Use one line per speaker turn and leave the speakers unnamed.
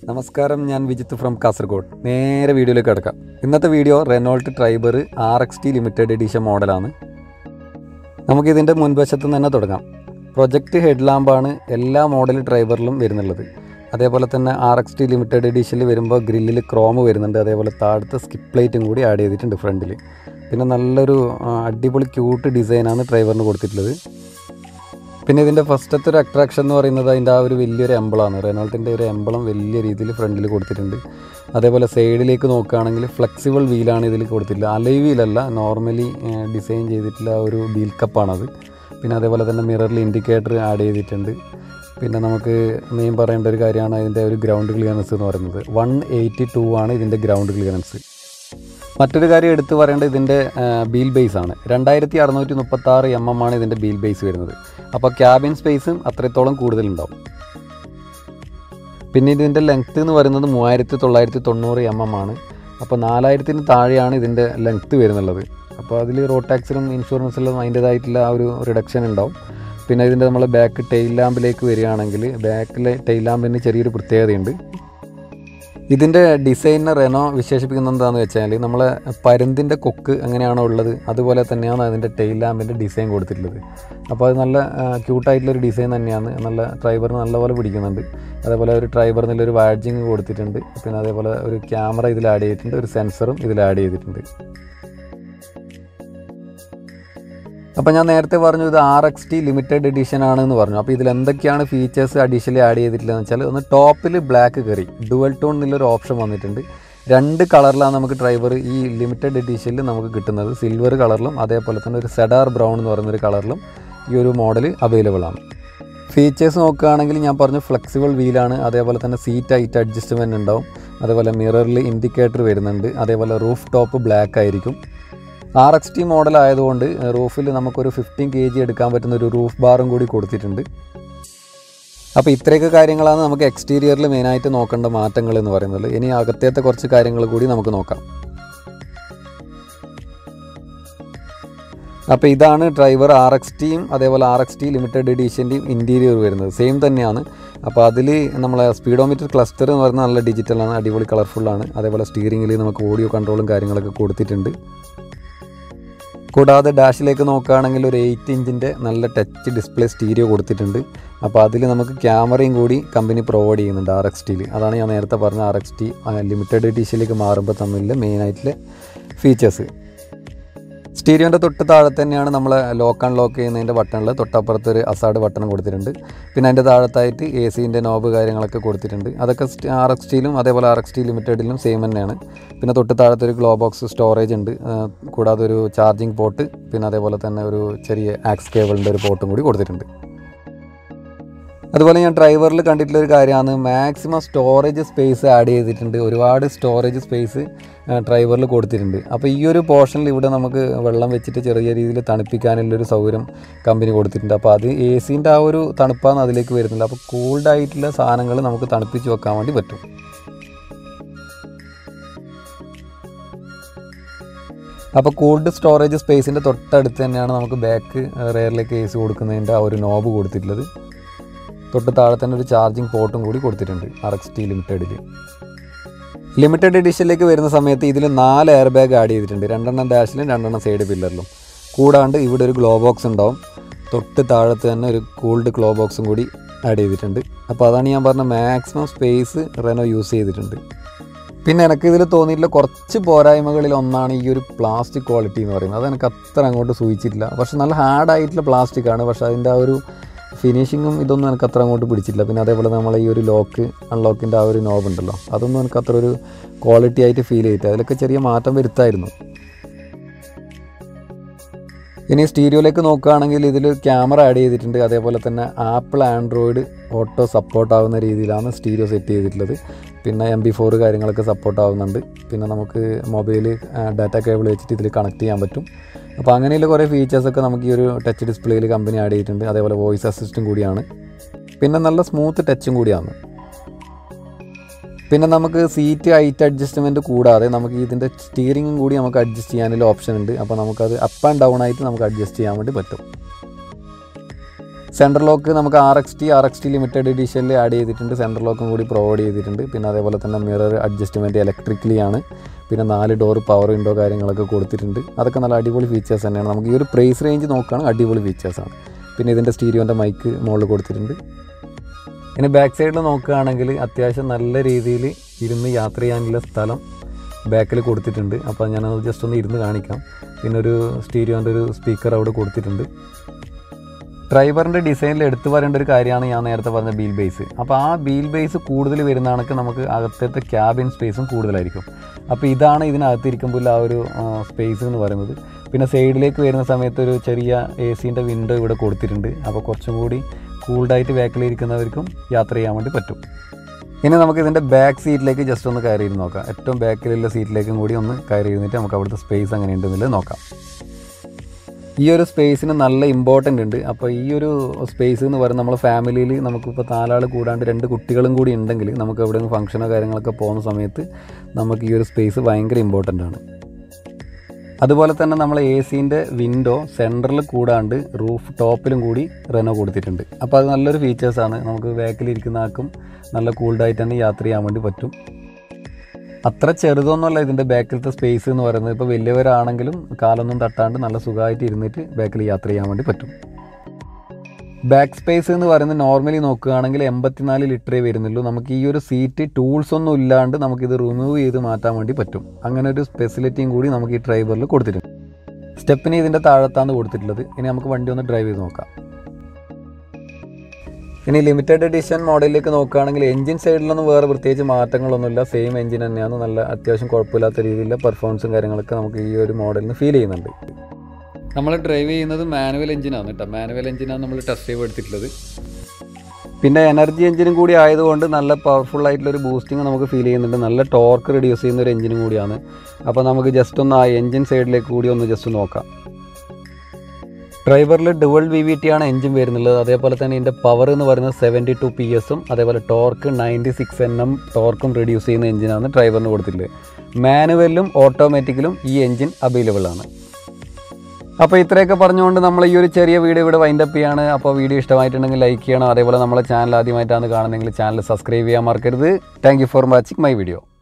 നമസ്കാരം ഞാൻ വിജിത്ത് ഫ്രം കാസർഗോഡ് നേരെ വീഡിയോയിലേക്ക് കിടക്കാം ഇന്നത്തെ video Renault Triber R X T limited edition മോഡലാണ് നമുക്കിതിൻ്റെ മുൻവശത്ത് നിന്ന് തന്നെ തുടങ്ങാം പ്രൊജക്റ്റ് ഹെഡ് ലാമ്പാണ് എല്ലാ മോഡൽ ഡ്രൈവറിലും വരുന്നുള്ളത് അതേപോലെ തന്നെ ആർ എക്സ് ടി ലിമിറ്റഡ് എഡിഷനിൽ വരുമ്പോൾ ഗ്രില്ലിൽ ക്രോം വരുന്നുണ്ട് അതേപോലെ താഴത്തെ സ്കിപ്പ് ലൈറ്റും കൂടി ആഡ് ചെയ്തിട്ടുണ്ട് ഫ്രണ്ടിൽ പിന്നെ നല്ലൊരു ആ, അടിപൊളി ക്യൂട്ട് ഡിസൈനാണ് ഡ്രൈവറിന് കൊടുത്തിട്ടുള്ളത് പിന്നെ ഇതിൻ്റെ ഫസ്റ്റത്തെ ഒരു അട്രാക്ഷൻ എന്ന് പറയുന്നത് അതിൻ്റെ ആ ഒരു വലിയൊരു എംബളമാണ് റെനോൾട്ടിൻ്റെ ഒരു എംബളം വലിയ രീതിയിൽ ഫ്രണ്ടിൽ കൊടുത്തിട്ടുണ്ട് അതേപോലെ സൈഡിലേക്ക് നോക്കുകയാണെങ്കിൽ ഫ്ലെക്സിബിൾ വീലാണ് ഇതിൽ കൊടുത്തിട്ടില്ല അലൈ വീലല്ല നോർമലി ഡിസൈൻ ചെയ്തിട്ടുള്ള ആ ഒരു വീൽ കപ്പാണത് പിന്നെ അതേപോലെ തന്നെ മിററിൽ ഇൻഡിക്കേറ്റർ ആഡ് ചെയ്തിട്ടുണ്ട് പിന്നെ നമുക്ക് മെയിൻ പറയേണ്ട ഒരു കാര്യമാണ് അതിൻ്റെ ഒരു ഗ്രൗണ്ട് ക്ലിയറൻസ് എന്ന് പറയുന്നത് വൺ എയ്റ്റി ടു ആണ് ഇതിൻ്റെ ഗ്രൗണ്ട് ക്ലിയറൻസ് മറ്റൊരു കാര്യം എടുത്തു പറയേണ്ടത് ഇതിൻ്റെ ബീൽ ബേസ് ആണ് രണ്ടായിരത്തി അറുന്നൂറ്റി മുപ്പത്തി ആറ് എം എം ആണ് ഇതിൻ്റെ ബീൽ ബേസ് വരുന്നത് അപ്പോൾ ക്യാബിൻ സ്പേസും അത്രത്തോളം കൂടുതലുണ്ടാവും പിന്നെ ഇതിൻ്റെ ലെങ്ത്ത് എന്ന് പറയുന്നത് മൂവായിരത്തി തൊള്ളായിരത്തി തൊണ്ണൂറ് എം എം ആണ് അപ്പോൾ നാലായിരത്തിന് താഴെയാണ് ഇതിൻ്റെ ലെങ്ത്ത് വരുന്നുള്ളത് അപ്പോൾ അതിൽ റോഡ് ടാക്സിലും ഇൻഷുറൻസിലും അതിൻ്റേതായിട്ടുള്ള ആ ഒരു റിഡക്ഷൻ ഉണ്ടാവും പിന്നെ ഇതിൻ്റെ നമ്മൾ ബാക്ക് ടെയിൽ ലാമ്പിലേക്ക് വരികയാണെങ്കിൽ ബാക്കിലെ ടെയിൽ ലാമ്പിന് ചെറിയൊരു പ്രത്യേകതയുണ്ട് ഇതിൻ്റെ ഡിസൈനിനെ റെനോ വിശേഷിപ്പിക്കുന്നത് എന്താണെന്ന് വെച്ചാൽ നമ്മളെ പരുന്തിൻ്റെ കൊക്ക് എങ്ങനെയാണോ ഉള്ളത് അതുപോലെ തന്നെയാണ് അതിൻ്റെ ടെയിൽ ലാമ്പിൻ്റെ ഡിസൈൻ കൊടുത്തിട്ടുള്ളത് അപ്പോൾ അത് നല്ല ക്യൂട്ടായിട്ടുള്ളൊരു ഡിസൈൻ തന്നെയാണ് നല്ല ഡ്രൈവറിന് നല്ലപോലെ പിടിക്കുന്നുണ്ട് അതേപോലെ ഒരു ഡ്രൈവറിനുള്ള ഒരു വാഡ്ജിങ് കൊടുത്തിട്ടുണ്ട് പിന്നെ അതേപോലെ ഒരു ക്യാമറ ഇതിൽ ആഡ് ചെയ്തിട്ടുണ്ട് ഒരു സെൻസറും ഇതിൽ ആഡ് ചെയ്തിട്ടുണ്ട് അപ്പോൾ ഞാൻ നേരത്തെ പറഞ്ഞു ഇത് R X T limited edition ആണെന്ന് പറഞ്ഞു അപ്പോൾ ഇതിൽ എന്തൊക്കെയാണ് ഫീച്ചേഴ്സ് അഡീഷണലി ആഡ് ചെയ്തിട്ടുള്ളതെന്ന് വെച്ചാൽ ഒന്ന് ടോപ്പിൽ ബ്ലാക്ക് കയറി ഡുവൽ ടോൺ എന്നുള്ളൊരു ഓപ്ഷൻ വന്നിട്ടുണ്ട് രണ്ട് കളറിലാണ് നമുക്ക് ഡ്രൈവർ ഈ ലിമിറ്റഡ് എഡിഷനിൽ നമുക്ക് കിട്ടുന്നത് സിൽവർ കളറിലും അതേപോലെ തന്നെ ഒരു സെഡാർ ബ്രൗൺ എന്ന് പറയുന്നൊരു കളറിലും ഈ ഒരു മോഡൽ അവൈലബിൾ ആണ് ഫീച്ചേഴ്സ് നോക്കുകയാണെങ്കിൽ ഞാൻ പറഞ്ഞു ഫ്ലെക്സിബിൾ വീലാണ് അതേപോലെ തന്നെ സീറ്റ് ഹൈറ്റ് അഡ്ജസ്റ്റ്മെൻറ്റ് ഉണ്ടാവും അതേപോലെ മിററിൽ ഇൻഡിക്കേറ്റർ വരുന്നുണ്ട് അതേപോലെ റൂഫ് ടോപ്പ് ബ്ലാക്ക് ആയിരിക്കും ആർ എക്സ് ടി മോഡൽ ആയതുകൊണ്ട് റൂഫിൽ നമുക്കൊരു ഫിഫ്റ്റീൻ കെ ജി എടുക്കാൻ പറ്റുന്ന ഒരു റൂഫ് ബാറും കൂടി കൊടുത്തിട്ടുണ്ട് അപ്പോൾ ഇത്രയൊക്കെ കാര്യങ്ങളാണ് നമുക്ക് എക്സ്റ്റീരിയറിൽ മെയിനായിട്ട് നോക്കേണ്ട മാറ്റങ്ങൾ എന്ന് പറയുന്നത് ഇനി അകത്തേത്തെ കുറച്ച് കാര്യങ്ങൾ കൂടി നമുക്ക് നോക്കാം അപ്പോൾ ഇതാണ് ഡ്രൈവർ ആർ എക്സ് ടിയും അതേപോലെ ആർ എക്സ് ടി ലിമിറ്റഡ് എഡീഷൻ്റെയും ഇൻറ്റീരിയർ വരുന്നത് സെയിം തന്നെയാണ് അപ്പോൾ അതിൽ നമ്മളെ സ്പീഡോമീറ്റർ ക്ലസ്റ്റർ എന്ന് പറയുന്നത് നല്ല ഡിജിറ്റലാണ് അടിപൊളി കളർഫുള്ളാണ് അതേപോലെ സ്റ്റിയറിംഗിൽ നമുക്ക് ഓഡിയോ കൺട്രോളും കാര്യങ്ങളൊക്കെ കൊടുത്തിട്ടുണ്ട് കൂടാതെ ഡാഷിലേക്ക് നോക്കുകയാണെങ്കിൽ ഒരു എയ്റ്റ് ഇഞ്ചിൻ്റെ നല്ല ടച്ച് ഡിസ്പ്ലേ സ്റ്റീരിയോ കൊടുത്തിട്ടുണ്ട് അപ്പോൾ അതിൽ നമുക്ക് ക്യാമറയും കൂടി കമ്പനി പ്രൊവൈഡ് ചെയ്യുന്നുണ്ട് ആർ എക്സ് ടിയിൽ അതാണ് ഞാൻ നേരത്തെ പറഞ്ഞ ആർ എക്സ് ടി ലിമിറ്റഡ് എഡീഷനിലേക്ക് മാറുമ്പോൾ തമ്മിലുള്ള മെയിനായിട്ടുള്ള ഫീച്ചേഴ്സ് സ്റ്റീരിയോൻ്റെ തൊട്ട് താഴെ തന്നെയാണ് നമ്മൾ ലോക്ക് അൺലോക്ക് ചെയ്യുന്നതിൻ്റെ ബട്ടണിൽ തൊട്ടപ്പുറത്ത് ഒരു അസാഡ് ബട്ടൺ കൊടുത്തിട്ടുണ്ട് പിന്നെ അതിൻ്റെ താഴത്തായിട്ട് എ സിൻ്റെ നോബ് കാര്യങ്ങളൊക്കെ കൊടുത്തിട്ടുണ്ട് അതൊക്കെ ആർ എക്സ് ടിയിലും അതേപോലെ ആർ എക്സ് ടി ലിമിറ്റഡിലും സെയിം തന്നെയാണ് പിന്നെ തൊട്ട് താഴത്തെ ഒരു ഗ്ലോ ബോക്സ് സ്റ്റോറേജ് ഉണ്ട് ആ, കൂടാതെ ഒരു ചാർജിങ് പോർട്ട് പിന്നെ അതേപോലെ തന്നെ ഒരു ചെറിയ ആക്സ് കേബിളിൻ്റെ ഒരു പോർട്ടും കൂടി കൊടുത്തിട്ടുണ്ട് അതുപോലെ ഞാൻ ഡ്രൈവറിൽ കണ്ടിട്ടുള്ള ഒരു കാര്യമാണ് മാക്സിമം സ്റ്റോറേജ് സ്പേസ് ആഡ് ചെയ്തിട്ടുണ്ട് ഒരുപാട് സ്റ്റോറേജ് സ്പേസ് ഡ്രൈവറിൽ കൊടുത്തിട്ടുണ്ട് അപ്പോൾ ഈ ഒരു പോർഷനിൽ ഇവിടെ നമുക്ക് വെള്ളം വെച്ചിട്ട് ചെറിയ രീതിയിൽ തണുപ്പിക്കാനുള്ളൊരു സൗകര്യം കമ്പനി കൊടുത്തിട്ടുണ്ട് അപ്പോൾ അത് എ സിൻ്റെ ആ ഒരു തണുപ്പാണ് അതിലേക്ക് വരുന്നില്ല അപ്പോൾ കൂൾഡ് ആയിട്ടുള്ള സാധനങ്ങൾ നമുക്ക് തണുപ്പിച്ച് വെക്കാൻ വേണ്ടി പറ്റും അപ്പോൾ കൂൾഡ് സ്റ്റോറേജ് സ്പേസിൻ്റെ തൊട്ടടുത്ത് തന്നെയാണ് നമുക്ക് ബാക്ക് റെയറിലേക്ക് എ സി കൊടുക്കുന്നതിൻ്റെ ആ ഒരു നോബ് കൊടുത്തിട്ടുള്ളത് തൊട്ട് താഴെ തന്നെ ഒരു ചാർജിങ് പോർട്ടും കൂടി കൊടുത്തിട്ടുണ്ട് ആർ എക്സ് ടി ലിമിറ്റഡിൽ ലിമിറ്റഡ് എഡിഷനിലേക്ക് വരുന്ന സമയത്ത് ഇതിൽ നാല് എയർ ബാഗ് ആഡ് ചെയ്തിട്ടുണ്ട് രണ്ടെണ്ണം ഡാഷിലും രണ്ടെണ്ണം സൈഡ് പില്ലറിലും കൂടാണ്ട് ഇവിടെ ഒരു ഗ്ലോ ബോക്സ് ഉണ്ടാവും തൊട്ട് താഴത്ത് തന്നെ ഒരു കൂൾഡ് ഗ്ലോ ബോക്സും കൂടി ആഡ് ചെയ്തിട്ടുണ്ട് അപ്പോൾ അതാണ് ഞാൻ പറഞ്ഞ മാക്സിമം സ്പേസ് റെനോ യൂസ് ചെയ്തിട്ടുണ്ട് പിന്നെ എനിക്ക് ഇതിൽ തോന്നിയിട്ടുള്ള കുറച്ച് പോരായ്മകളിൽ ഒന്നാണ് ഈ ഒരു പ്ലാസ്റ്റിക് ക്വാളിറ്റി എന്ന് പറയുന്നത് അത് എനിക്ക് അത്ര അങ്ങോട്ട് സൂചിച്ചിട്ടില്ല പക്ഷെ നല്ല ഹാർഡായിട്ടുള്ള പ്ലാസ്റ്റിക് ആണ് പക്ഷേ അതിൻ്റെ ആ ഒരു ഫിനിഷിങ്ങും ഇതൊന്നും എനിക്ക് അത്ര അങ്ങോട്ട് പിടിച്ചില്ല പിന്നെ അതേപോലെ നമ്മൾ ഈ ഒരു ലോക്ക് അൺലോക്കിൻ്റെ ആ ഒരു നോബ് ഉണ്ടല്ലോ അതൊന്നും എനിക്ക് അത്ര ഒരു ക്വാളിറ്റി ആയിട്ട് ഫീൽ ചെയ്തിട്ട് അതിലൊക്കെ ചെറിയ മാറ്റം വരുത്തായിരുന്നു ഇനി സ്റ്റീരിയോയിലേക്ക് നോക്കുകയാണെങ്കിൽ ഇതിൽ ക്യാമറ ആഡ് ചെയ്തിട്ടുണ്ട് അതേപോലെ തന്നെ ആപ്പിൾ ആൻഡ്രോയിഡ് ഓട്ടോ സപ്പോർട്ട് ആവുന്ന രീതിയിലാണ് സ്റ്റീരിയോ സെറ്റ് ചെയ്തിട്ടുള്ളത് പിന്നെ എം ബി ഫോർ കാര്യങ്ങളൊക്കെ സപ്പോർട്ട് ആവുന്നുണ്ട് പിന്നെ നമുക്ക് മൊബൈൽ ഡാറ്റ കേബിൾ വെച്ചിട്ട് ഇതിൽ കണക്ട് ചെയ്യാൻ പറ്റും അപ്പോൾ അങ്ങനെയുള്ള കുറേ ഫീച്ചേഴ്സൊക്കെ നമുക്ക് ഈ ഒരു ടച്ച് ഡിസ്പ്ലേയിൽ കമ്പനി ആഡ് ചെയ്തിട്ടുണ്ട് അതേപോലെ വോയിസ് അസിസ്റ്റും കൂടിയാണ് പിന്നെ നല്ല സ്മൂത്ത് ടച്ചും കൂടിയാണ് പിന്നെ നമുക്ക് സീറ്റ് ഹൈറ്റ് അഡ്ജസ്റ്റ്മെൻറ്റ് കൂടാതെ നമുക്ക് ഇതിൻ്റെ സ്റ്റിയറിങ്ങും കൂടി നമുക്ക് അഡ്ജസ്റ്റ് ചെയ്യാനുള്ള ഓപ്ഷൻ ഉണ്ട് അപ്പോൾ നമുക്കത് അപ്പ് ആൻഡ് ഡൗൺ ആയിട്ട് നമുക്ക് അഡ്ജസ്റ്റ് ചെയ്യാൻ വേണ്ടി പറ്റും സെൻട്രൽ ലോക്ക് നമുക്ക് R X T R X T limited എഡിഷനിൽ ആഡ് ചെയ്തിട്ടുണ്ട് സെൻട്രൽ ലോക്കും കൂടി പ്രൊവൈഡ് ചെയ്തിട്ടുണ്ട് പിന്നെ അതേപോലെ തന്നെ മിറർ അഡ്ജസ്റ്റ്മെൻറ്റ് ഇലക്ട്രിക്കലി ആണ് പിന്നെ നാല് ഡോർ പവർ വിൻഡോ കാര്യങ്ങളൊക്കെ കൊടുത്തിട്ടുണ്ട് അതൊക്കെ നല്ല അടിപൊളി ഫീച്ചേഴ്സ് തന്നെയാണ് നമുക്ക് ഈ ഒരു പ്രൈസ് റേഞ്ച് നോക്കുകയാണെങ്കിൽ അടിപൊളി ഫീച്ചേഴ്സാണ് പിന്നെ ഇതിൻ്റെ സ്റ്റീരിയോൻ്റെ മൈക്ക് മുകളിൽ കൊടുത്തിട്ടുണ്ട് ഇനി ബാക്ക് സൈഡിൽ നോക്കുകയാണെങ്കിൽ അത്യാവശ്യം നല്ല രീതിയിൽ ഇരുന്ന് യാത്ര ചെയ്യാനുള്ള സ്ഥലം ബാക്കിൽ കൊടുത്തിട്ടുണ്ട് അപ്പോൾ ഞാനത് ജസ്റ്റ് ഒന്ന് ഇരുന്ന് കാണിക്കാം പിന്നെ ഒരു സ്റ്റീരിയോൻ്റെ ഒരു സ്പീക്കർ അവിടെ കൊടുത്തിട്ടുണ്ട് ഡ്രൈവറിൻ്റെ ഡിസൈനിൽ എടുത്തു പറയേണ്ട ഒരു കാര്യമാണ് ഞാൻ നേരത്തെ പറഞ്ഞ ബീൽ ബേസ് അപ്പോൾ ആ ബീൽ ബേസ് കൂടുതൽ വരുന്ന കണക്ക് നമുക്ക് അകത്തത്തെ ക്യാബിൻ സ്പേസും കൂടുതലായിരിക്കും അപ്പോൾ ഇതാണ് ഇതിനകത്തിരിക്കുമ്പോൾ ആ ഒരു സ്പേസ് എന്ന് പറയുന്നത് പിന്നെ സൈഡിലേക്ക് വരുന്ന സമയത്ത് ഒരു ചെറിയ എ സീൻ്റെ വിൻഡോ ഇവിടെ കൊടുത്തിട്ടുണ്ട് അപ്പോൾ കുറച്ചും കൂടി കൂൾഡായിട്ട് ബാക്കിലിരിക്കുന്നവർക്കും യാത്ര ചെയ്യാൻ വേണ്ടി പറ്റും ഇനി നമുക്ക് ഇതിൻ്റെ ബാക്ക് സീറ്റിലേക്ക് ജസ്റ്റ് ഒന്ന് കയറി ഇരുന്ന് നോക്കാം ഏറ്റവും ബാക്കിലുള്ള സീറ്റിലേക്കും കൂടി ഒന്ന് കയറി ഇരുന്നിട്ട് നമുക്ക് അവിടുത്തെ സ്പേസ് എങ്ങനെ ഉണ്ടെന്നുള്ളത് നോക്കാം ഈ ഒരു സ്പേസിന് നല്ല ഇമ്പോർട്ടൻ്റ് ഉണ്ട് അപ്പോൾ ഈ ഒരു സ്പേസ് എന്ന് പറയുന്നത് നമ്മളെ ഫാമിലിയിൽ നമുക്കിപ്പോൾ നാലാൾ കൂടാണ്ട് രണ്ട് കുട്ടികളും കൂടി ഉണ്ടെങ്കിൽ നമുക്ക് എവിടെയെങ്കിലും ഫംഗ്ഷനോ കാര്യങ്ങളൊക്കെ പോകുന്ന സമയത്ത് നമുക്ക് ഈ ഒരു സ്പേസ് ഭയങ്കര ഇമ്പോർട്ടൻ്റ് ആണ് അതുപോലെ തന്നെ നമ്മൾ എ സീൻ്റെ വിൻഡോ സെൻറ്ററിൽ കൂടാണ്ട് റൂഫ് ടോപ്പിലും കൂടി റെനോ കൊടുത്തിട്ടുണ്ട് അപ്പോൾ അത് നല്ലൊരു ഫീച്ചേഴ്സാണ് നമുക്ക് ബാക്കിലിരിക്കുന്ന ആൾക്കും നല്ല കൂൾഡായിട്ട് തന്നെ യാത്ര ചെയ്യാൻ വേണ്ടി പറ്റും അത്ര ചെറുതൊന്നുമല്ല ഇതിൻ്റെ ബാക്കിലത്തെ സ്പേസ് എന്ന് പറയുന്നത് ഇപ്പോൾ വലിയവരാണെങ്കിലും കാലൊന്നും തട്ടാണ്ട് നല്ല സുഖമായിട്ട് ഇരുന്നിട്ട് ബാക്കിൽ യാത്ര ചെയ്യാൻ വേണ്ടി പറ്റും ബാക്ക് സ്പേസ് എന്ന് പറയുന്നത് നോർമലി നോക്കുകയാണെങ്കിൽ എൺപത്തിനാല് ലിറ്ററേ വരുന്നുള്ളൂ നമുക്ക് ഈ ഒരു സീറ്റ് ടൂൾസ് ഒന്നും ഇല്ലാണ്ട് നമുക്കിത് റിമൂവ് ചെയ്ത് മാറ്റാൻ വേണ്ടി പറ്റും അങ്ങനെ ഒരു ഫെസിലിറ്റിയും കൂടി നമുക്ക് ഈ ഡ്രൈവറിൽ കൊടുത്തിട്ടുണ്ട് സ്റ്റെപ്പിന് ഇതിൻ്റെ താഴത്താണ് കൊടുത്തിട്ടുള്ളത് ഇനി നമുക്ക് വണ്ടി ഒന്ന് ഡ്രൈവ് ചെയ്ത് നോക്കാം ഇനി ലിമിറ്റഡ് എഡിഷൻ മോഡലിലേക്ക് നോക്കുകയാണെങ്കിൽ എഞ്ചിൻ സൈഡിലൊന്നും വേറെ പ്രത്യേകിച്ച് മാറ്റങ്ങളൊന്നുമില്ല സെയിം എഞ്ചിൻ തന്നെയാണ് നല്ല അത്യാവശ്യം കുഴപ്പമില്ലാത്ത രീതിയിലുള്ള പെർഫോമൻസും കാര്യങ്ങളൊക്കെ നമുക്ക് ഈ ഒരു മോഡലിന് ഫീൽ ചെയ്യുന്നുണ്ട് നമ്മൾ ഡ്രൈവ് ചെയ്യുന്നത് മാനുവൽ എഞ്ചിനാണ് കേട്ടോ മാനുവൽ എഞ്ചിനാണ് നമ്മൾ ടെസ്റ്റ് ചെയ്ത് എടുത്തിട്ടുള്ളത് പിന്നെ എനർജി എഞ്ചിനും കൂടി ആയതുകൊണ്ട് നല്ല പവർഫുൾ ആയിട്ടുള്ള ഒരു ബൂസ്റ്റിംഗ് നമുക്ക് ഫീൽ ചെയ്യുന്നുണ്ട് നല്ല ടോർക്ക് റെഡ്യൂസ് ചെയ്യുന്ന ഒരു എഞ്ചിനും കൂടിയാണ് അപ്പോൾ നമുക്ക് ജസ്റ്റ് ഒന്ന് ആ എഞ്ചിൻ സൈഡിലേക്ക് കൂടി ഒന്ന് ജസ്റ്റ് നോക്കാം ഡ്രൈവറിൽ ഡുവൽ വി വി ടി ആണ് എഞ്ചിൻ വരുന്നുള്ളത് അതേപോലെ തന്നെ ഇതിൻ്റെ പവർ എന്ന് പറയുന്നത് സെവൻറ്റി ടു പി എസും അതേപോലെ torque ninety six N M ടോർക്കും റെഡ്യൂസ് ചെയ്യുന്ന എഞ്ചിനാണ് ഡ്രൈവറിന് കൊടുത്തിട്ടുള്ളത് മാനുവലിലും ഓട്ടോമാറ്റിക്കലും ഈ എഞ്ചിൻ അവൈലബിൾ ആണ് അപ്പോൾ ഇത്രയൊക്കെ പറഞ്ഞുകൊണ്ട് നമ്മൾ ഈ ഒരു ചെറിയ വീഡിയോ ഇവിടെ വൈൻഡപ്പ് ചെയ്യാണ് അപ്പോൾ വീഡിയോ ഇഷ്ടമായിട്ടുണ്ടെങ്കിൽ ലൈക്ക് ചെയ്യണം അതേപോലെ നമ്മളെ ചാനൽ ആദ്യമായിട്ടാണ് കാണുന്നതെങ്കിൽ ചാനൽ സബ്സ്ക്രൈബ് ചെയ്യാൻ മറക്കരുത് thank you for watching my video